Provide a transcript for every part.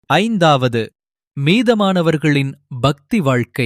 ஐந்தாவது மீதமானவர்களின் பக்தி வாழ்க்கை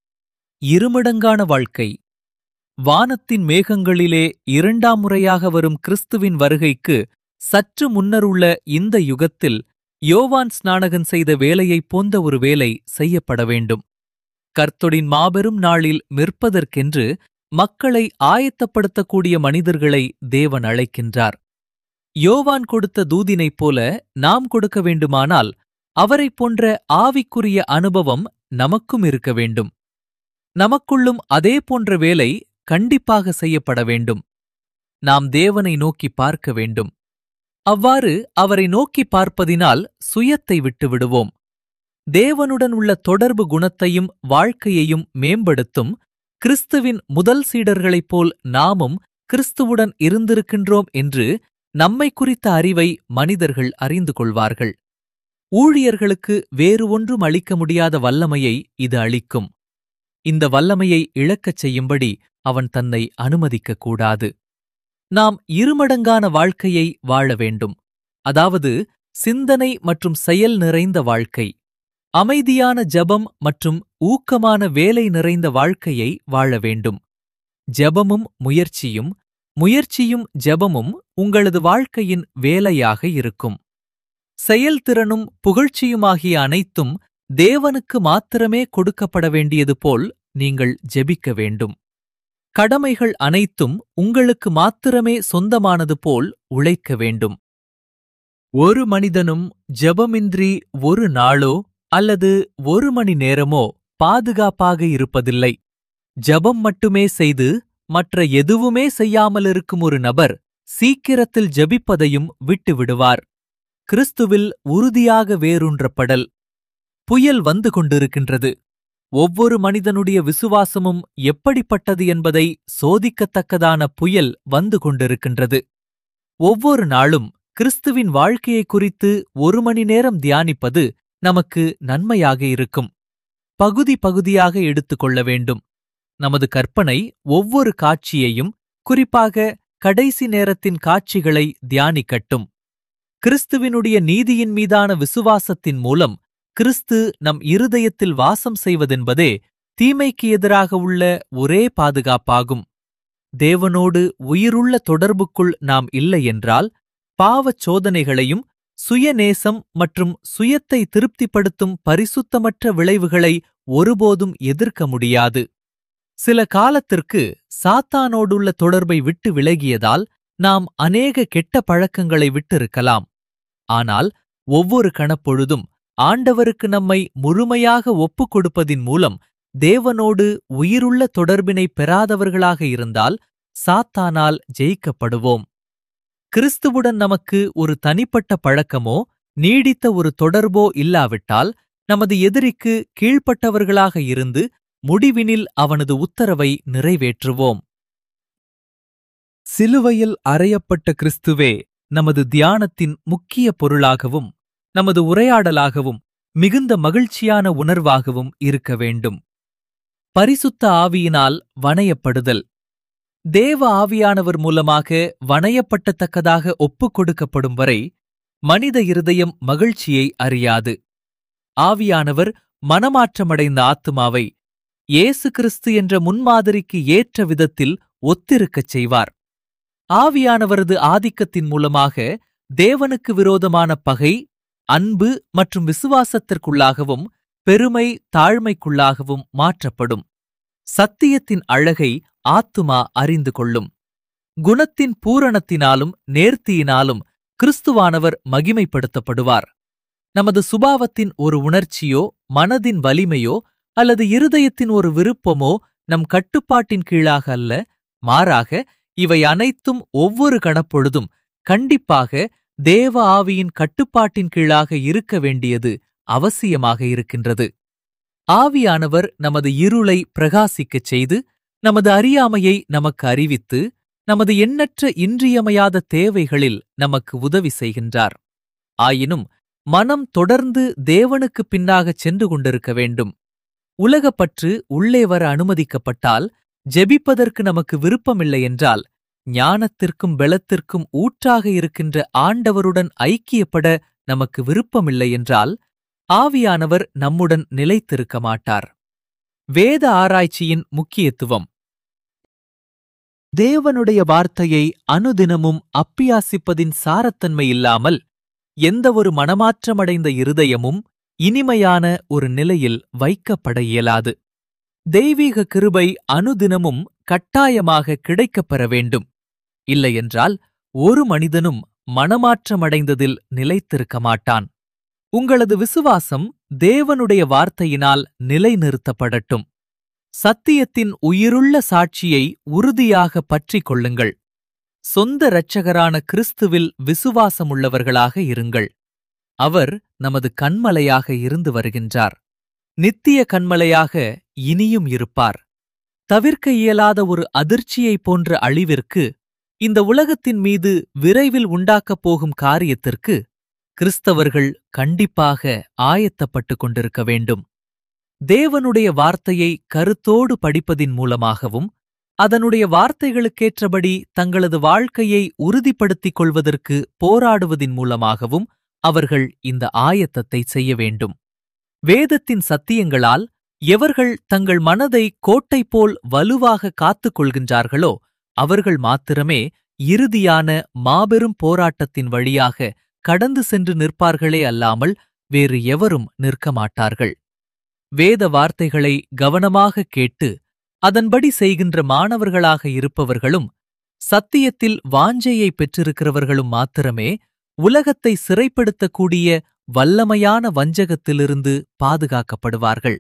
இருமடங்கான வாழ்க்கை வானத்தின் மேகங்களிலே இரண்டாம் முறையாக வரும் கிறிஸ்துவின் வருகைக்கு சற்று முன்னருள்ள இந்த யுகத்தில் யோவான் ஸ்நானகன் செய்த வேலையைப் போன்ற ஒரு வேலை செய்யப்பட வேண்டும் கர்த்தொடின் மாபெரும் நாளில் நிற்பதற்கென்று மக்களை ஆயத்தப்படுத்தக்கூடிய மனிதர்களை தேவன் அழைக்கின்றார் யோவான் கொடுத்த தூதினைப் போல நாம் கொடுக்க வேண்டுமானால் அவரைப் போன்ற ஆவிக்குரிய அனுபவம் நமக்கும் இருக்க வேண்டும் நமக்குள்ளும் அதே போன்ற வேலை கண்டிப்பாக செய்யப்பட வேண்டும் நாம் தேவனை நோக்கி பார்க்க வேண்டும் அவ்வாறு அவரை நோக்கி பார்ப்பதினால் சுயத்தை விட்டு விடுவோம் தேவனுடன் உள்ள தொடர்பு குணத்தையும் வாழ்க்கையையும் மேம்படுத்தும் கிறிஸ்துவின் முதல் சீடர்களைப் போல் நாமும் கிறிஸ்துவுடன் இருந்திருக்கின்றோம் என்று நம்மை குறித்த அறிவை மனிதர்கள் அறிந்து கொள்வார்கள் ஊழியர்களுக்கு வேறு ஒன்றும் அளிக்க முடியாத வல்லமையை இது அளிக்கும் இந்த வல்லமையை இழக்கச் செய்யும்படி அவன் தன்னை அனுமதிக்கக் கூடாது நாம் இருமடங்கான வாழ்க்கையை வாழ வேண்டும் அதாவது சிந்தனை மற்றும் செயல் நிறைந்த வாழ்க்கை அமைதியான ஜெபம் மற்றும் ஊக்கமான வேலை நிறைந்த வாழ்க்கையை வாழ வேண்டும் ஜெபமும் முயற்சியும் முயற்சியும் ஜெபமும் உங்களது வாழ்க்கையின் வேலையாக இருக்கும் செயல்திறனும் புகழ்ச்சியுமாகிய அனைத்தும் தேவனுக்கு மாத்திரமே கொடுக்கப்பட வேண்டியது போல் நீங்கள் ஜெபிக்க வேண்டும் கடமைகள் அனைத்தும் உங்களுக்கு மாத்திரமே சொந்தமானது போல் உழைக்க வேண்டும் ஒரு மனிதனும் ஜெபமின்றி ஒரு நாளோ அல்லது ஒரு மணி நேரமோ பாதுகாப்பாக இருப்பதில்லை ஜெபம் மட்டுமே செய்து மற்ற எதுவுமே செய்யாமலிருக்கும் ஒரு நபர் சீக்கிரத்தில் ஜெபிப்பதையும் விட்டுவிடுவார் கிறிஸ்துவில் உறுதியாக வேரூன்றப்படல் புயல் வந்து கொண்டிருக்கின்றது ஒவ்வொரு மனிதனுடைய விசுவாசமும் எப்படிப்பட்டது என்பதை சோதிக்கத்தக்கதான புயல் வந்து கொண்டிருக்கின்றது ஒவ்வொரு நாளும் கிறிஸ்துவின் வாழ்க்கையை குறித்து ஒரு மணி நேரம் தியானிப்பது நமக்கு நன்மையாக இருக்கும் பகுதி பகுதியாக எடுத்துக்கொள்ள வேண்டும் நமது கற்பனை ஒவ்வொரு காட்சியையும் குறிப்பாக கடைசி நேரத்தின் காட்சிகளை தியானிக்கட்டும் கிறிஸ்துவினுடைய நீதியின் மீதான விசுவாசத்தின் மூலம் கிறிஸ்து நம் இருதயத்தில் வாசம் செய்வதென்பதே தீமைக்கு எதிராக உள்ள ஒரே பாதுகாப்பாகும் தேவனோடு உயிருள்ள தொடர்புக்குள் நாம் இல்லை என்றால் பாவச் சோதனைகளையும் சுயநேசம் மற்றும் சுயத்தை திருப்திப்படுத்தும் பரிசுத்தமற்ற விளைவுகளை ஒருபோதும் எதிர்க்க முடியாது சில காலத்திற்கு சாத்தானோடுள்ள தொடர்பை விட்டு விலகியதால் நாம் அநேக கெட்ட பழக்கங்களை விட்டிருக்கலாம் ஆனால் ஒவ்வொரு கணப்பொழுதும் ஆண்டவருக்கு நம்மை முழுமையாக ஒப்புக் கொடுப்பதின் மூலம் தேவனோடு உயிருள்ள தொடர்பினை பெறாதவர்களாக இருந்தால் சாத்தானால் ஜெயிக்கப்படுவோம் கிறிஸ்துவுடன் நமக்கு ஒரு தனிப்பட்ட பழக்கமோ நீடித்த ஒரு தொடர்போ இல்லாவிட்டால் நமது எதிரிக்கு கீழ்ப்பட்டவர்களாக இருந்து முடிவினில் அவனது உத்தரவை நிறைவேற்றுவோம் சிலுவையில் அறையப்பட்ட கிறிஸ்துவே நமது தியானத்தின் முக்கிய பொருளாகவும் நமது உரையாடலாகவும் மிகுந்த மகிழ்ச்சியான உணர்வாகவும் இருக்க வேண்டும் பரிசுத்த ஆவியினால் வணையப்படுதல் தேவ ஆவியானவர் மூலமாக வணையப்பட்டத்தக்கதாக ஒப்புக் கொடுக்கப்படும் வரை மனித இருதயம் மகிழ்ச்சியை அறியாது ஆவியானவர் மனமாற்றமடைந்த ஆத்துமாவை இயேசு கிறிஸ்து என்ற முன்மாதிரிக்கு ஏற்ற விதத்தில் ஒத்திருக்கச் செய்வார் ஆவியானவரது ஆதிக்கத்தின் மூலமாக தேவனுக்கு விரோதமான பகை அன்பு மற்றும் விசுவாசத்திற்குள்ளாகவும் பெருமை தாழ்மைக்குள்ளாகவும் மாற்றப்படும் சத்தியத்தின் அழகை ஆத்துமா அறிந்து கொள்ளும் குணத்தின் பூரணத்தினாலும் நேர்த்தியினாலும் கிறிஸ்துவானவர் மகிமைப்படுத்தப்படுவார் நமது சுபாவத்தின் ஒரு உணர்ச்சியோ மனதின் வலிமையோ அல்லது இருதயத்தின் ஒரு விருப்பமோ நம் கட்டுப்பாட்டின் கீழாக அல்ல மாறாக இவை அனைத்தும் ஒவ்வொரு கணப்பொழுதும் கண்டிப்பாக தேவ ஆவியின் கட்டுப்பாட்டின் கீழாக இருக்க வேண்டியது அவசியமாக இருக்கின்றது ஆவியானவர் நமது இருளை பிரகாசிக்கச் செய்து நமது அறியாமையை நமக்கு அறிவித்து நமது எண்ணற்ற இன்றியமையாத தேவைகளில் நமக்கு உதவி செய்கின்றார் ஆயினும் மனம் தொடர்ந்து தேவனுக்குப் பின்னாகச் சென்று கொண்டிருக்க வேண்டும் உலகப்பற்று உள்ளே வர அனுமதிக்கப்பட்டால் ஜெபிப்பதற்கு நமக்கு விருப்பமில்லை என்றால் ஞானத்திற்கும் பெலத்திற்கும் ஊற்றாக இருக்கின்ற ஆண்டவருடன் ஐக்கியப்பட நமக்கு விருப்பமில்லை என்றால் ஆவியானவர் நம்முடன் நிலைத்திருக்க மாட்டார் வேத ஆராய்ச்சியின் முக்கியத்துவம் தேவனுடைய வார்த்தையை அனுதினமும் அப்பியாசிப்பதின் சாரத்தன்மை இல்லாமல் எந்தவொரு மனமாற்றமடைந்த இருதயமும் இனிமையான ஒரு நிலையில் வைக்கப்பட இயலாது தெய்வீக கிருபை அனுதினமும் கட்டாயமாக கிடைக்கப் பெற வேண்டும் இல்லையென்றால் ஒரு மனிதனும் மனமாற்றமடைந்ததில் நிலைத்திருக்க மாட்டான் உங்களது விசுவாசம் தேவனுடைய வார்த்தையினால் நிலைநிறுத்தப்படட்டும் சத்தியத்தின் உயிருள்ள சாட்சியை உறுதியாக பற்றிக் கொள்ளுங்கள் சொந்த இரட்சகரான கிறிஸ்துவில் விசுவாசமுள்ளவர்களாக இருங்கள் அவர் நமது கண்மலையாக இருந்து வருகின்றார் நித்திய கண்மலையாக இனியும் இருப்பார் தவிர்க்க இயலாத ஒரு அதிர்ச்சியைப் போன்ற அழிவிற்கு இந்த உலகத்தின் மீது விரைவில் உண்டாக்கப் போகும் காரியத்திற்கு கிறிஸ்தவர்கள் கண்டிப்பாக ஆயத்தப்பட்டுக் கொண்டிருக்க வேண்டும் தேவனுடைய வார்த்தையை கருத்தோடு படிப்பதின் மூலமாகவும் அதனுடைய வார்த்தைகளுக்கேற்றபடி தங்களது வாழ்க்கையை உறுதிப்படுத்திக் கொள்வதற்கு போராடுவதின் மூலமாகவும் அவர்கள் இந்த ஆயத்தத்தை செய்ய வேண்டும் வேதத்தின் சத்தியங்களால் எவர்கள் தங்கள் மனதை கோட்டை போல் வலுவாக காத்துக் கொள்கின்றார்களோ அவர்கள் மாத்திரமே இறுதியான மாபெரும் போராட்டத்தின் வழியாக கடந்து சென்று நிற்பார்களே அல்லாமல் வேறு எவரும் நிற்க மாட்டார்கள் வேத வார்த்தைகளை கவனமாக கேட்டு அதன்படி செய்கின்ற மாணவர்களாக இருப்பவர்களும் சத்தியத்தில் வாஞ்சையை பெற்றிருக்கிறவர்களும் மாத்திரமே உலகத்தை சிறைப்படுத்தக்கூடிய வல்லமையான வஞ்சகத்திலிருந்து பாதுகாக்கப்படுவார்கள்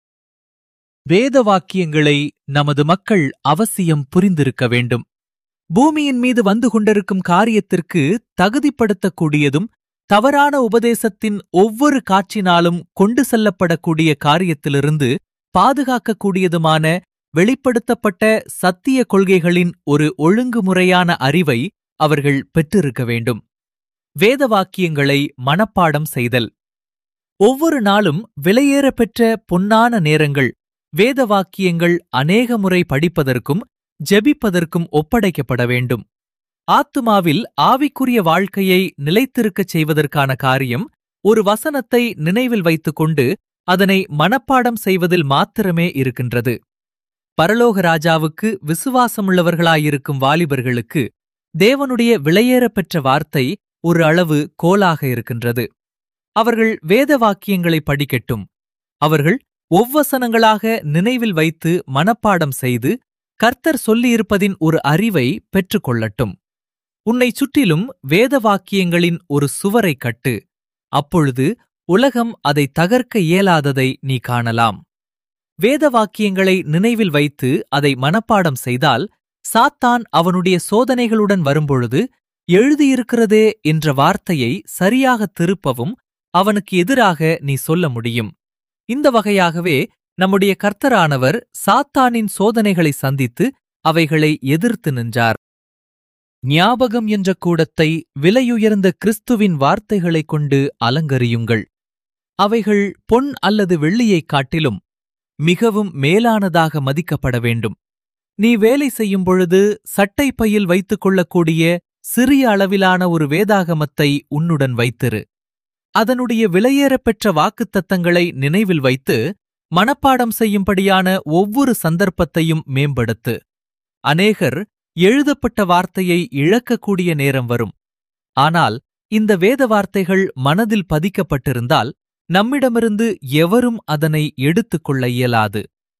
வேத வாக்கியங்களை நமது மக்கள் அவசியம் புரிந்திருக்க வேண்டும் பூமியின் மீது வந்து கொண்டிருக்கும் காரியத்திற்கு தகுதிப்படுத்தக்கூடியதும் தவறான உபதேசத்தின் ஒவ்வொரு காட்சினாலும் கொண்டு செல்லப்படக்கூடிய காரியத்திலிருந்து பாதுகாக்கக்கூடியதுமான வெளிப்படுத்தப்பட்ட சத்திய கொள்கைகளின் ஒரு ஒழுங்குமுறையான அறிவை அவர்கள் பெற்றிருக்க வேண்டும் வேத வாக்கியங்களை மனப்பாடம் செய்தல் ஒவ்வொரு நாளும் விலையேற பெற்ற பொன்னான நேரங்கள் வேத வாக்கியங்கள் அநேக முறை படிப்பதற்கும் ஜெபிப்பதற்கும் ஒப்படைக்கப்பட வேண்டும் ஆத்துமாவில் ஆவிக்குரிய வாழ்க்கையை நிலைத்திருக்கச் செய்வதற்கான காரியம் ஒரு வசனத்தை நினைவில் வைத்துக்கொண்டு அதனை மனப்பாடம் செய்வதில் மாத்திரமே இருக்கின்றது பரலோக ராஜாவுக்கு விசுவாசமுள்ளவர்களாயிருக்கும் வாலிபர்களுக்கு தேவனுடைய விலையேறப் பெற்ற வார்த்தை ஒரு அளவு கோலாக இருக்கின்றது அவர்கள் வேத வாக்கியங்களை படிக்கட்டும் அவர்கள் ஒவ்வசனங்களாக நினைவில் வைத்து மனப்பாடம் செய்து கர்த்தர் சொல்லியிருப்பதின் ஒரு அறிவை பெற்றுக்கொள்ளட்டும் உன்னை சுற்றிலும் வேத வாக்கியங்களின் ஒரு சுவரை கட்டு அப்பொழுது உலகம் அதை தகர்க்க இயலாததை நீ காணலாம் வேத வாக்கியங்களை நினைவில் வைத்து அதை மனப்பாடம் செய்தால் சாத்தான் அவனுடைய சோதனைகளுடன் வரும்பொழுது எழுதியிருக்கிறதே என்ற வார்த்தையை சரியாக திருப்பவும் அவனுக்கு எதிராக நீ சொல்ல முடியும் இந்த வகையாகவே நம்முடைய கர்த்தரானவர் சாத்தானின் சோதனைகளை சந்தித்து அவைகளை எதிர்த்து நின்றார் ஞாபகம் என்ற கூடத்தை விலையுயர்ந்த கிறிஸ்துவின் வார்த்தைகளைக் கொண்டு அலங்கரியுங்கள் அவைகள் பொன் அல்லது வெள்ளியைக் காட்டிலும் மிகவும் மேலானதாக மதிக்கப்பட வேண்டும் நீ வேலை செய்யும் பொழுது சட்டை பையில் வைத்துக் கொள்ளக்கூடிய சிறிய அளவிலான ஒரு வேதாகமத்தை உன்னுடன் வைத்திரு அதனுடைய விலையேறப்பெற்ற வாக்குத்தத்தங்களை நினைவில் வைத்து மனப்பாடம் செய்யும்படியான ஒவ்வொரு சந்தர்ப்பத்தையும் மேம்படுத்து அநேகர் எழுதப்பட்ட வார்த்தையை இழக்கக்கூடிய நேரம் வரும் ஆனால் இந்த வேத வார்த்தைகள் மனதில் பதிக்கப்பட்டிருந்தால் நம்மிடமிருந்து எவரும் அதனை எடுத்துக்கொள்ள இயலாது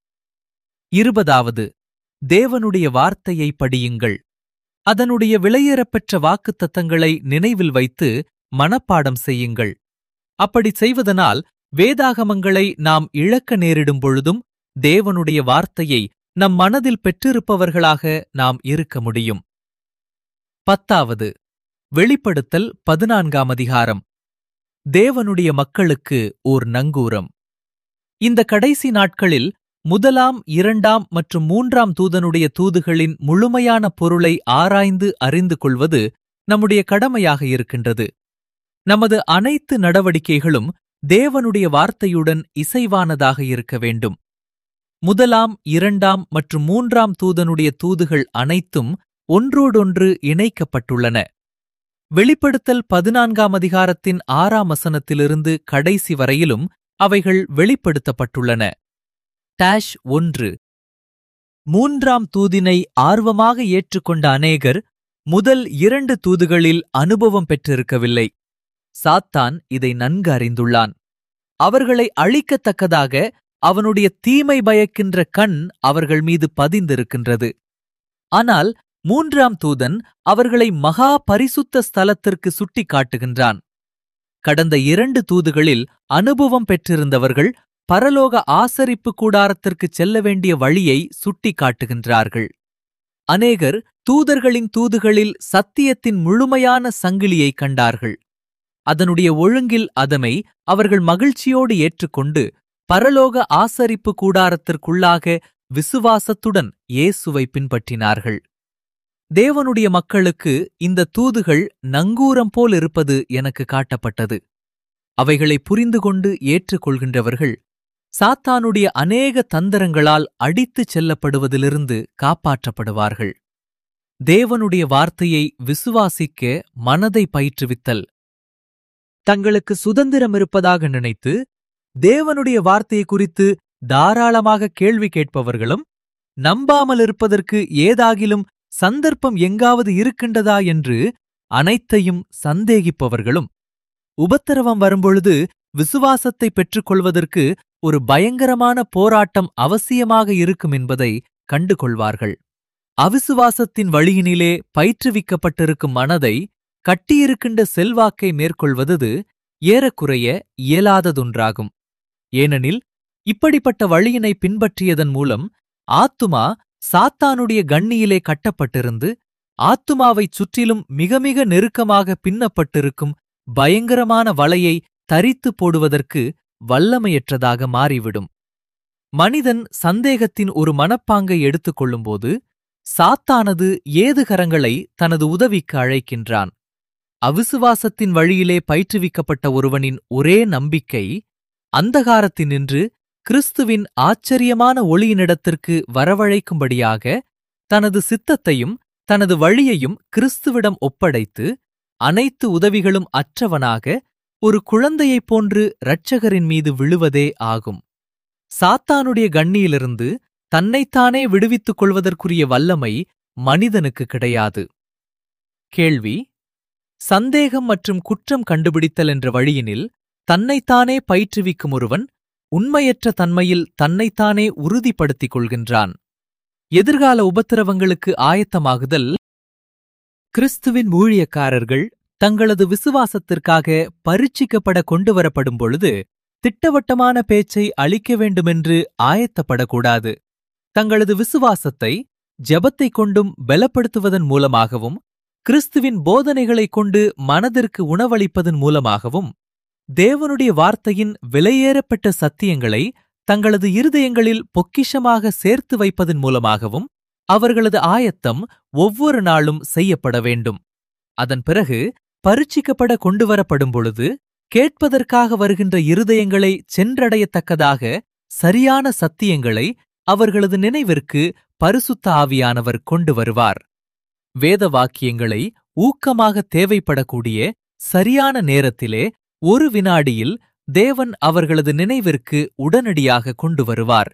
இருபதாவது தேவனுடைய வார்த்தையை படியுங்கள் அதனுடைய விலையேறப்பெற்ற வாக்குத்தத்தங்களை நினைவில் வைத்து மனப்பாடம் செய்யுங்கள் அப்படி செய்வதனால் வேதாகமங்களை நாம் இழக்க நேரிடும் பொழுதும் தேவனுடைய வார்த்தையை நம் மனதில் பெற்றிருப்பவர்களாக நாம் இருக்க முடியும் பத்தாவது வெளிப்படுத்தல் பதினான்காம் அதிகாரம் தேவனுடைய மக்களுக்கு ஓர் நங்கூரம் இந்த கடைசி நாட்களில் முதலாம் இரண்டாம் மற்றும் மூன்றாம் தூதனுடைய தூதுகளின் முழுமையான பொருளை ஆராய்ந்து அறிந்து கொள்வது நம்முடைய கடமையாக இருக்கின்றது நமது அனைத்து நடவடிக்கைகளும் தேவனுடைய வார்த்தையுடன் இசைவானதாக இருக்க வேண்டும் முதலாம் இரண்டாம் மற்றும் மூன்றாம் தூதனுடைய தூதுகள் அனைத்தும் ஒன்றோடொன்று இணைக்கப்பட்டுள்ளன வெளிப்படுத்தல் பதினான்காம் அதிகாரத்தின் ஆறாம் வசனத்திலிருந்து கடைசி வரையிலும் அவைகள் வெளிப்படுத்தப்பட்டுள்ளன டேஷ் ஒன்று மூன்றாம் தூதினை ஆர்வமாக ஏற்றுக்கொண்ட அநேகர் முதல் இரண்டு தூதுகளில் அனுபவம் பெற்றிருக்கவில்லை சாத்தான் இதை நன்கு அறிந்துள்ளான் அவர்களை அழிக்கத்தக்கதாக அவனுடைய தீமை பயக்கின்ற கண் அவர்கள் மீது பதிந்திருக்கின்றது ஆனால் மூன்றாம் தூதன் அவர்களை மகா பரிசுத்த ஸ்தலத்திற்கு சுட்டிக் காட்டுகின்றான் கடந்த இரண்டு தூதுகளில் அனுபவம் பெற்றிருந்தவர்கள் பரலோக ஆசரிப்பு கூடாரத்திற்குச் செல்ல வேண்டிய வழியை சுட்டிக் காட்டுகின்றார்கள் அநேகர் தூதர்களின் தூதுகளில் சத்தியத்தின் முழுமையான சங்கிலியை கண்டார்கள் அதனுடைய ஒழுங்கில் அதனை அவர்கள் மகிழ்ச்சியோடு ஏற்றுக்கொண்டு பரலோக ஆசரிப்பு கூடாரத்திற்குள்ளாக விசுவாசத்துடன் இயேசுவை பின்பற்றினார்கள் தேவனுடைய மக்களுக்கு இந்த தூதுகள் நங்கூரம் போல் இருப்பது எனக்கு காட்டப்பட்டது அவைகளை புரிந்து கொண்டு ஏற்றுக்கொள்கின்றவர்கள் சாத்தானுடைய அநேக தந்திரங்களால் அடித்துச் செல்லப்படுவதிலிருந்து காப்பாற்றப்படுவார்கள் தேவனுடைய வார்த்தையை விசுவாசிக்க மனதை பயிற்றுவித்தல் தங்களுக்கு சுதந்திரம் இருப்பதாக நினைத்து தேவனுடைய வார்த்தையை குறித்து தாராளமாக கேள்வி கேட்பவர்களும் நம்பாமல் இருப்பதற்கு ஏதாகிலும் சந்தர்ப்பம் எங்காவது இருக்கின்றதா என்று அனைத்தையும் சந்தேகிப்பவர்களும் உபத்திரவம் வரும்பொழுது விசுவாசத்தை பெற்றுக்கொள்வதற்கு ஒரு பயங்கரமான போராட்டம் அவசியமாக இருக்கும் என்பதை கண்டு கொள்வார்கள் அவிசுவாசத்தின் வழியினிலே பயிற்றுவிக்கப்பட்டிருக்கும் மனதை கட்டியிருக்கின்ற செல்வாக்கை மேற்கொள்வது ஏறக்குறைய இயலாததொன்றாகும் ஏனெனில் இப்படிப்பட்ட வழியினை பின்பற்றியதன் மூலம் ஆத்துமா சாத்தானுடைய கண்ணியிலே கட்டப்பட்டிருந்து ஆத்துமாவைச் சுற்றிலும் மிக மிக நெருக்கமாக பின்னப்பட்டிருக்கும் பயங்கரமான வலையை தரித்து போடுவதற்கு வல்லமையற்றதாக மாறிவிடும் மனிதன் சந்தேகத்தின் ஒரு மனப்பாங்கை எடுத்துக்கொள்ளும்போது சாத்தானது ஏதுகரங்களை தனது உதவிக்கு அழைக்கின்றான் அவிசுவாசத்தின் வழியிலே பயிற்றுவிக்கப்பட்ட ஒருவனின் ஒரே நம்பிக்கை அந்தகாரத்தினின்று கிறிஸ்துவின் ஆச்சரியமான ஒளியினிடத்திற்கு வரவழைக்கும்படியாக தனது சித்தத்தையும் தனது வழியையும் கிறிஸ்துவிடம் ஒப்படைத்து அனைத்து உதவிகளும் அற்றவனாக ஒரு குழந்தையைப் போன்று இரட்சகரின் மீது விழுவதே ஆகும் சாத்தானுடைய கண்ணியிலிருந்து தன்னைத்தானே விடுவித்துக் கொள்வதற்குரிய வல்லமை மனிதனுக்கு கிடையாது கேள்வி சந்தேகம் மற்றும் குற்றம் கண்டுபிடித்தல் என்ற வழியினில் தன்னைத்தானே பயிற்றுவிக்கும் ஒருவன் உண்மையற்ற தன்மையில் தன்னைத்தானே உறுதிப்படுத்திக் கொள்கின்றான் எதிர்கால உபத்திரவங்களுக்கு ஆயத்தமாகுதல் கிறிஸ்துவின் ஊழியக்காரர்கள் தங்களது விசுவாசத்திற்காக பரீட்சிக்கப்பட கொண்டுவரப்படும் பொழுது திட்டவட்டமான பேச்சை அளிக்க வேண்டுமென்று ஆயத்தப்படக்கூடாது தங்களது விசுவாசத்தை ஜெபத்தைக் கொண்டும் பலப்படுத்துவதன் மூலமாகவும் கிறிஸ்துவின் போதனைகளைக் கொண்டு மனதிற்கு உணவளிப்பதன் மூலமாகவும் தேவனுடைய வார்த்தையின் விலையேறப்பட்ட சத்தியங்களை தங்களது இருதயங்களில் பொக்கிஷமாக சேர்த்து வைப்பதன் மூலமாகவும் அவர்களது ஆயத்தம் ஒவ்வொரு நாளும் செய்யப்பட வேண்டும் அதன் பிறகு பரீட்சிக்கப்பட கொண்டுவரப்படும் பொழுது கேட்பதற்காக வருகின்ற இருதயங்களை சென்றடையத்தக்கதாக சரியான சத்தியங்களை அவர்களது நினைவிற்கு பரிசுத்த ஆவியானவர் கொண்டு வருவார் வேத வாக்கியங்களை ஊக்கமாக தேவைப்படக்கூடிய சரியான நேரத்திலே ஒரு வினாடியில் தேவன் அவர்களது நினைவிற்கு உடனடியாக கொண்டு வருவார்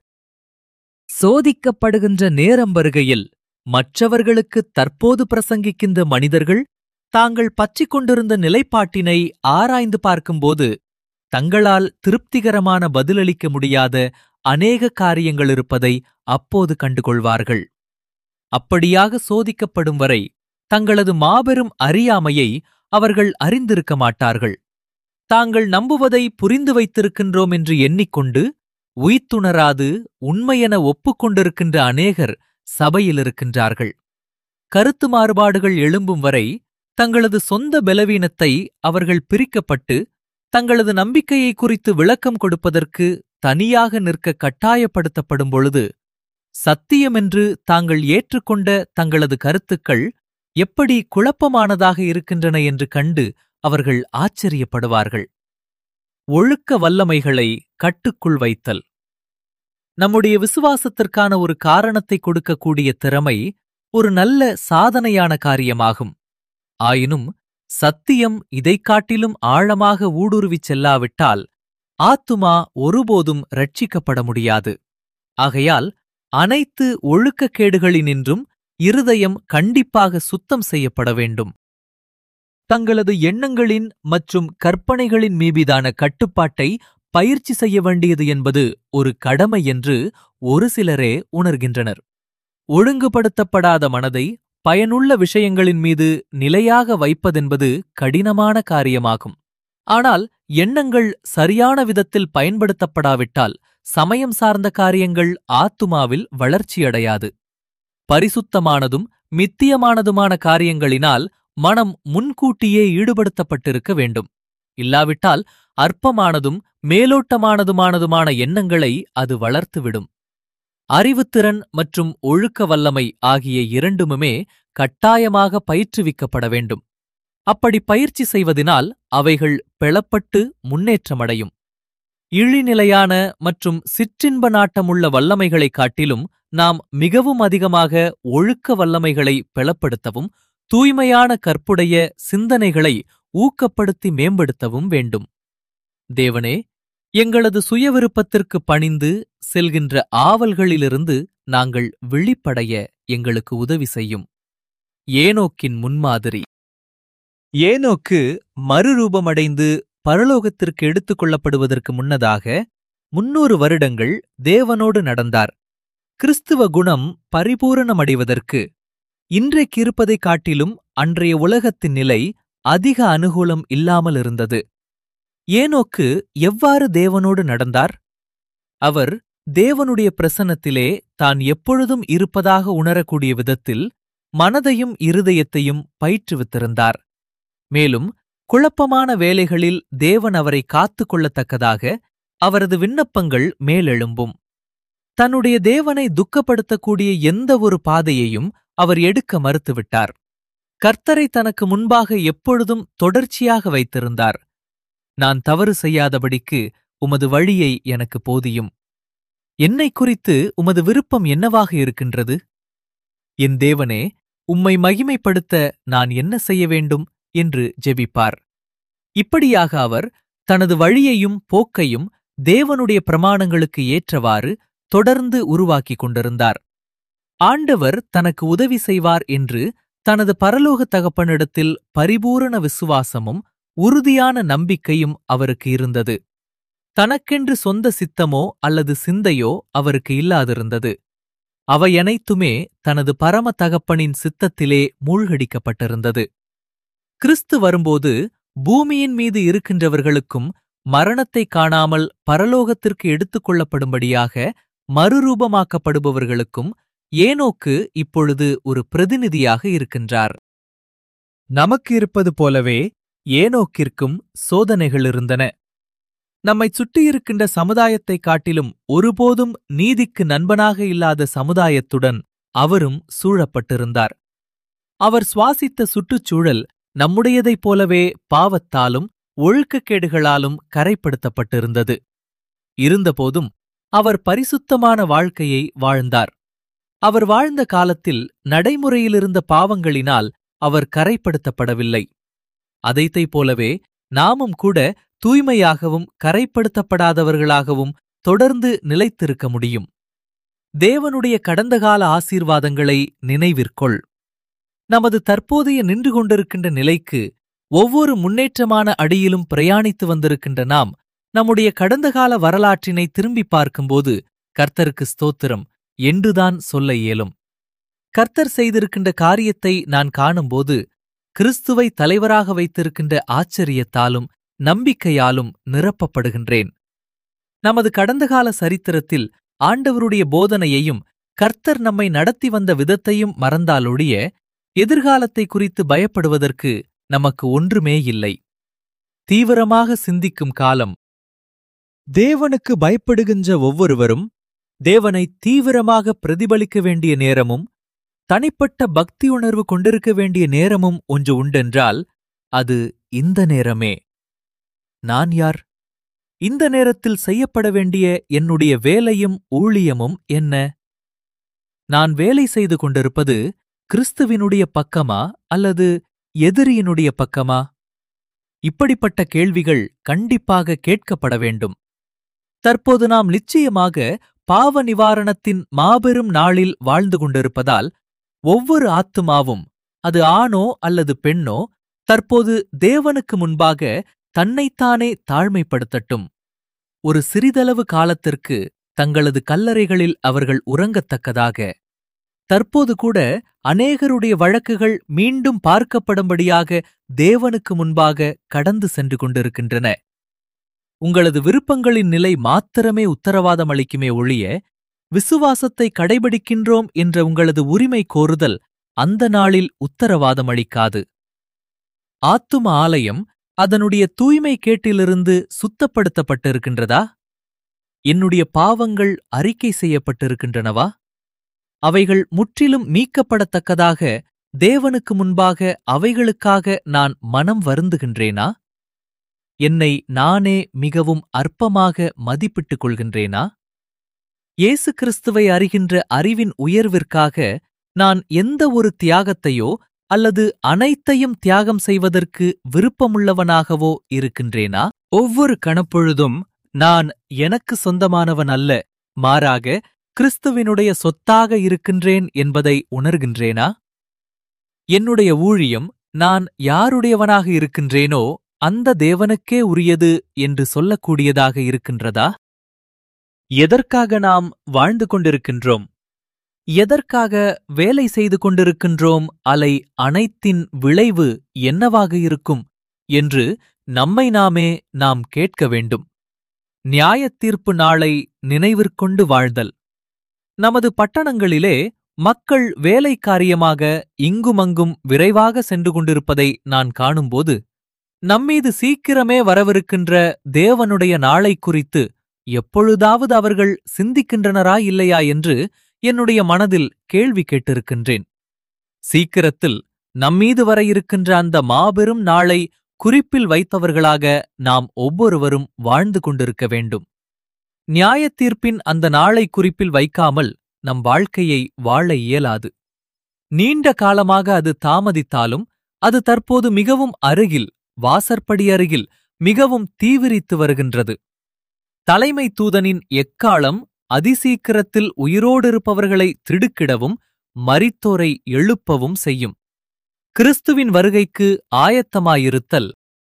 சோதிக்கப்படுகின்ற நேரம் வருகையில் மற்றவர்களுக்கு தற்போது பிரசங்கிக்கின்ற மனிதர்கள் தாங்கள் பற்றிக் கொண்டிருந்த நிலைப்பாட்டினை ஆராய்ந்து பார்க்கும்போது தங்களால் திருப்திகரமான பதிலளிக்க முடியாத அநேக காரியங்கள் இருப்பதை அப்போது கண்டுகொள்வார்கள் அப்படியாக சோதிக்கப்படும் வரை தங்களது மாபெரும் அறியாமையை அவர்கள் அறிந்திருக்க மாட்டார்கள் தாங்கள் நம்புவதை புரிந்து வைத்திருக்கின்றோம் என்று எண்ணிக்கொண்டு உய்த்துணராது உண்மையென ஒப்புக்கொண்டிருக்கின்ற அநேகர் சபையில் இருக்கின்றார்கள் கருத்து மாறுபாடுகள் எழும்பும் வரை தங்களது சொந்த பலவீனத்தை அவர்கள் பிரிக்கப்பட்டு தங்களது நம்பிக்கையை குறித்து விளக்கம் கொடுப்பதற்கு தனியாக நிற்க கட்டாயப்படுத்தப்படும் பொழுது சத்தியமென்று தாங்கள் ஏற்றுக்கொண்ட தங்களது கருத்துக்கள் எப்படி குழப்பமானதாக இருக்கின்றன என்று கண்டு அவர்கள் ஆச்சரியப்படுவார்கள் ஒழுக்க வல்லமைகளை கட்டுக்குள் வைத்தல் நம்முடைய விசுவாசத்திற்கான ஒரு காரணத்தை கொடுக்கக்கூடிய திறமை ஒரு நல்ல சாதனையான காரியமாகும் ஆயினும் சத்தியம் இதைக் காட்டிலும் ஆழமாக ஊடுருவிச் செல்லாவிட்டால் ஆத்துமா ஒருபோதும் ரட்சிக்கப்பட முடியாது ஆகையால் அனைத்து ஒழுக்கக்கேடுகளினின்றும் இருதயம் கண்டிப்பாக சுத்தம் செய்யப்பட வேண்டும் தங்களது எண்ணங்களின் மற்றும் கற்பனைகளின் மீதான கட்டுப்பாட்டை பயிற்சி செய்ய வேண்டியது என்பது ஒரு கடமை என்று ஒரு சிலரே உணர்கின்றனர் ஒழுங்குபடுத்தப்படாத மனதை பயனுள்ள விஷயங்களின் மீது நிலையாக வைப்பதென்பது கடினமான காரியமாகும் ஆனால் எண்ணங்கள் சரியான விதத்தில் பயன்படுத்தப்படாவிட்டால் சமயம் சார்ந்த காரியங்கள் ஆத்துமாவில் வளர்ச்சியடையாது பரிசுத்தமானதும் மித்தியமானதுமான காரியங்களினால் மனம் முன்கூட்டியே ஈடுபடுத்தப்பட்டிருக்க வேண்டும் இல்லாவிட்டால் அற்பமானதும் மேலோட்டமானதுமானதுமான எண்ணங்களை அது வளர்த்துவிடும் அறிவுத்திறன் மற்றும் ஒழுக்க வல்லமை ஆகிய இரண்டுமுமே கட்டாயமாக பயிற்றுவிக்கப்பட வேண்டும் அப்படி பயிற்சி செய்வதினால் அவைகள் பெளப்பட்டு முன்னேற்றமடையும் இழிநிலையான மற்றும் சிற்றின்ப நாட்டமுள்ள வல்லமைகளைக் காட்டிலும் நாம் மிகவும் அதிகமாக ஒழுக்க வல்லமைகளை பெளப்படுத்தவும் தூய்மையான கற்புடைய சிந்தனைகளை ஊக்கப்படுத்தி மேம்படுத்தவும் வேண்டும் தேவனே எங்களது சுயவிருப்பத்திற்கு பணிந்து செல்கின்ற ஆவல்களிலிருந்து நாங்கள் விழிப்படைய எங்களுக்கு உதவி செய்யும் ஏனோக்கின் முன்மாதிரி ஏனோக்கு மறுரூபமடைந்து பரலோகத்திற்கு எடுத்துக் கொள்ளப்படுவதற்கு முன்னதாக முன்னூறு வருடங்கள் தேவனோடு நடந்தார் கிறிஸ்துவ குணம் பரிபூரணமடைவதற்கு இன்றைக்கு இருப்பதைக் காட்டிலும் அன்றைய உலகத்தின் நிலை அதிக அனுகூலம் இல்லாமல் இருந்தது ஏனோக்கு எவ்வாறு தேவனோடு நடந்தார் அவர் தேவனுடைய பிரசன்னத்திலே தான் எப்பொழுதும் இருப்பதாக உணரக்கூடிய விதத்தில் மனதையும் இருதயத்தையும் பயிற்றுவித்திருந்தார் மேலும் குழப்பமான வேலைகளில் தேவன் அவரை காத்துக் கொள்ளத்தக்கதாக அவரது விண்ணப்பங்கள் மேலெழும்பும் தன்னுடைய தேவனை துக்கப்படுத்தக்கூடிய எந்த ஒரு பாதையையும் அவர் எடுக்க மறுத்துவிட்டார் கர்த்தரை தனக்கு முன்பாக எப்பொழுதும் தொடர்ச்சியாக வைத்திருந்தார் நான் தவறு செய்யாதபடிக்கு உமது வழியை எனக்கு போதியும் என்னை குறித்து உமது விருப்பம் என்னவாக இருக்கின்றது என் தேவனே உம்மை மகிமைப்படுத்த நான் என்ன செய்ய வேண்டும் என்று ஜெபிப்பார் இப்படியாக அவர் தனது வழியையும் போக்கையும் தேவனுடைய பிரமாணங்களுக்கு ஏற்றவாறு தொடர்ந்து உருவாக்கிக் கொண்டிருந்தார் ஆண்டவர் தனக்கு உதவி செய்வார் என்று தனது பரலோக தகப்பனிடத்தில் பரிபூரண விசுவாசமும் உறுதியான நம்பிக்கையும் அவருக்கு இருந்தது தனக்கென்று சொந்த சித்தமோ அல்லது சிந்தையோ அவருக்கு இல்லாதிருந்தது அவையனைத்துமே தனது பரம தகப்பனின் சித்தத்திலே மூழ்கடிக்கப்பட்டிருந்தது கிறிஸ்து வரும்போது பூமியின் மீது இருக்கின்றவர்களுக்கும் மரணத்தை காணாமல் பரலோகத்திற்கு எடுத்துக் கொள்ளப்படும்படியாக மறுரூபமாக்கப்படுபவர்களுக்கும் ஏனோக்கு இப்பொழுது ஒரு பிரதிநிதியாக இருக்கின்றார் நமக்கு இருப்பது போலவே ஏனோக்கிற்கும் சோதனைகள் இருந்தன நம்மைச் சுற்றியிருக்கின்ற சமுதாயத்தைக் காட்டிலும் ஒருபோதும் நீதிக்கு நண்பனாக இல்லாத சமுதாயத்துடன் அவரும் சூழப்பட்டிருந்தார் அவர் சுவாசித்த சுற்றுச்சூழல் நம்முடையதைப் போலவே பாவத்தாலும் ஒழுக்கக்கேடுகளாலும் கரைப்படுத்தப்பட்டிருந்தது இருந்தபோதும் அவர் பரிசுத்தமான வாழ்க்கையை வாழ்ந்தார் அவர் வாழ்ந்த காலத்தில் நடைமுறையிலிருந்த பாவங்களினால் அவர் கரைப்படுத்தப்படவில்லை அதைத்தைப் போலவே நாமும் கூட தூய்மையாகவும் கரைப்படுத்தப்படாதவர்களாகவும் தொடர்ந்து நிலைத்திருக்க முடியும் தேவனுடைய கடந்தகால ஆசீர்வாதங்களை நினைவிற்கொள் நமது தற்போதைய நின்று கொண்டிருக்கின்ற நிலைக்கு ஒவ்வொரு முன்னேற்றமான அடியிலும் பிரயாணித்து வந்திருக்கின்ற நாம் நம்முடைய கடந்தகால வரலாற்றினை திரும்பி பார்க்கும்போது கர்த்தருக்கு ஸ்தோத்திரம் என்றுதான் சொல்ல இயலும் கர்த்தர் செய்திருக்கின்ற காரியத்தை நான் காணும்போது கிறிஸ்துவை தலைவராக வைத்திருக்கின்ற ஆச்சரியத்தாலும் நம்பிக்கையாலும் நிரப்பப்படுகின்றேன் நமது கடந்தகால சரித்திரத்தில் ஆண்டவருடைய போதனையையும் கர்த்தர் நம்மை நடத்தி வந்த விதத்தையும் மறந்தாலொழிய எதிர்காலத்தை குறித்து பயப்படுவதற்கு நமக்கு ஒன்றுமே இல்லை தீவிரமாக சிந்திக்கும் காலம் தேவனுக்கு பயப்படுகின்ற ஒவ்வொருவரும் தேவனை தீவிரமாக பிரதிபலிக்க வேண்டிய நேரமும் தனிப்பட்ட பக்தி உணர்வு கொண்டிருக்க வேண்டிய நேரமும் ஒன்று உண்டென்றால் அது இந்த நேரமே நான் யார் இந்த நேரத்தில் செய்யப்பட வேண்டிய என்னுடைய வேலையும் ஊழியமும் என்ன நான் வேலை செய்து கொண்டிருப்பது கிறிஸ்துவினுடைய பக்கமா அல்லது எதிரியினுடைய பக்கமா இப்படிப்பட்ட கேள்விகள் கண்டிப்பாக கேட்கப்பட வேண்டும் தற்போது நாம் நிச்சயமாக பாவ நிவாரணத்தின் மாபெரும் நாளில் வாழ்ந்து கொண்டிருப்பதால் ஒவ்வொரு ஆத்துமாவும் அது ஆணோ அல்லது பெண்ணோ தற்போது தேவனுக்கு முன்பாக தன்னைத்தானே தாழ்மைப்படுத்தட்டும் ஒரு சிறிதளவு காலத்திற்கு தங்களது கல்லறைகளில் அவர்கள் உறங்கத்தக்கதாக தற்போது கூட அநேகருடைய வழக்குகள் மீண்டும் பார்க்கப்படும்படியாக தேவனுக்கு முன்பாக கடந்து சென்று கொண்டிருக்கின்றன உங்களது விருப்பங்களின் நிலை மாத்திரமே உத்தரவாதம் அளிக்குமே ஒழிய விசுவாசத்தை கடைபிடிக்கின்றோம் என்ற உங்களது உரிமை கோருதல் அந்த நாளில் உத்தரவாதம் அளிக்காது ஆத்தும ஆலயம் அதனுடைய தூய்மை கேட்டிலிருந்து சுத்தப்படுத்தப்பட்டிருக்கின்றதா என்னுடைய பாவங்கள் அறிக்கை செய்யப்பட்டிருக்கின்றனவா அவைகள் முற்றிலும் மீட்கப்படத்தக்கதாக தேவனுக்கு முன்பாக அவைகளுக்காக நான் மனம் வருந்துகின்றேனா என்னை நானே மிகவும் அற்பமாக மதிப்பிட்டுக் கொள்கின்றேனா இயேசு கிறிஸ்துவை அறிகின்ற அறிவின் உயர்விற்காக நான் எந்த ஒரு தியாகத்தையோ அல்லது அனைத்தையும் தியாகம் செய்வதற்கு விருப்பமுள்ளவனாகவோ இருக்கின்றேனா ஒவ்வொரு கணப்பொழுதும் நான் எனக்கு சொந்தமானவன் அல்ல மாறாக கிறிஸ்துவினுடைய சொத்தாக இருக்கின்றேன் என்பதை உணர்கின்றேனா என்னுடைய ஊழியம் நான் யாருடையவனாக இருக்கின்றேனோ அந்த தேவனுக்கே உரியது என்று சொல்லக்கூடியதாக இருக்கின்றதா எதற்காக நாம் வாழ்ந்து கொண்டிருக்கின்றோம் எதற்காக வேலை செய்து கொண்டிருக்கின்றோம் அலை அனைத்தின் விளைவு என்னவாக இருக்கும் என்று நம்மை நாமே நாம் கேட்க வேண்டும் நியாயத் தீர்ப்பு நாளை நினைவிற்கொண்டு வாழ்தல் நமது பட்டணங்களிலே மக்கள் வேலை காரியமாக இங்குமங்கும் விரைவாக சென்று கொண்டிருப்பதை நான் காணும்போது நம்மீது சீக்கிரமே வரவிருக்கின்ற தேவனுடைய நாளை குறித்து எப்பொழுதாவது அவர்கள் சிந்திக்கின்றனரா இல்லையா என்று என்னுடைய மனதில் கேள்வி கேட்டிருக்கின்றேன் சீக்கிரத்தில் நம்மீது வர இருக்கின்ற அந்த மாபெரும் நாளை குறிப்பில் வைத்தவர்களாக நாம் ஒவ்வொருவரும் வாழ்ந்து கொண்டிருக்க வேண்டும் நியாயத் தீர்ப்பின் அந்த நாளை குறிப்பில் வைக்காமல் நம் வாழ்க்கையை வாழ இயலாது நீண்ட காலமாக அது தாமதித்தாலும் அது தற்போது மிகவும் அருகில் வாசற்படி அருகில் மிகவும் தீவிரித்து வருகின்றது தலைமை தூதனின் எக்காலம் அதிசீக்கிரத்தில் உயிரோடிருப்பவர்களை திடுக்கிடவும் மரித்தோரை எழுப்பவும் செய்யும் கிறிஸ்துவின் வருகைக்கு ஆயத்தமாயிருத்தல்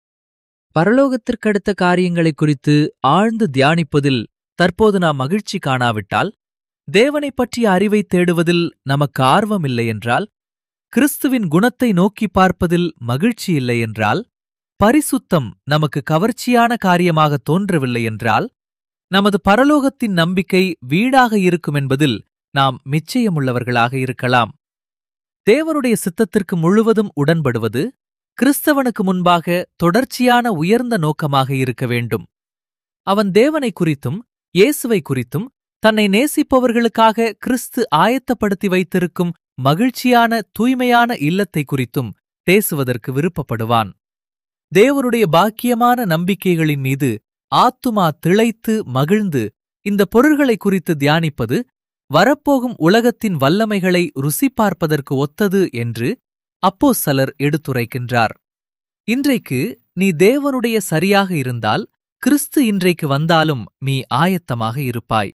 பரலோகத்திற்கடுத்த காரியங்களை குறித்து ஆழ்ந்து தியானிப்பதில் தற்போது நாம் மகிழ்ச்சி காணாவிட்டால் தேவனைப் பற்றிய அறிவை தேடுவதில் நமக்கு ஆர்வமில்லை என்றால் கிறிஸ்துவின் குணத்தை நோக்கி பார்ப்பதில் மகிழ்ச்சி இல்லை என்றால் பரிசுத்தம் நமக்கு கவர்ச்சியான காரியமாக தோன்றவில்லை என்றால் நமது பரலோகத்தின் நம்பிக்கை வீடாக இருக்கும் என்பதில் நாம் நிச்சயமுள்ளவர்களாக இருக்கலாம் தேவனுடைய சித்தத்திற்கு முழுவதும் உடன்படுவது கிறிஸ்தவனுக்கு முன்பாக தொடர்ச்சியான உயர்ந்த நோக்கமாக இருக்க வேண்டும் அவன் தேவனை குறித்தும் இயேசுவை குறித்தும் தன்னை நேசிப்பவர்களுக்காக கிறிஸ்து ஆயத்தப்படுத்தி வைத்திருக்கும் மகிழ்ச்சியான தூய்மையான இல்லத்தை குறித்தும் பேசுவதற்கு விருப்பப்படுவான் தேவருடைய பாக்கியமான நம்பிக்கைகளின் மீது ஆத்துமா திளைத்து மகிழ்ந்து இந்த பொருள்களை குறித்து தியானிப்பது வரப்போகும் உலகத்தின் வல்லமைகளை ருசி பார்ப்பதற்கு ஒத்தது என்று அப்போஸ்தலர் எடுத்துரைக்கின்றார் இன்றைக்கு நீ தேவனுடைய சரியாக இருந்தால் கிறிஸ்து இன்றைக்கு வந்தாலும் நீ ஆயத்தமாக இருப்பாய்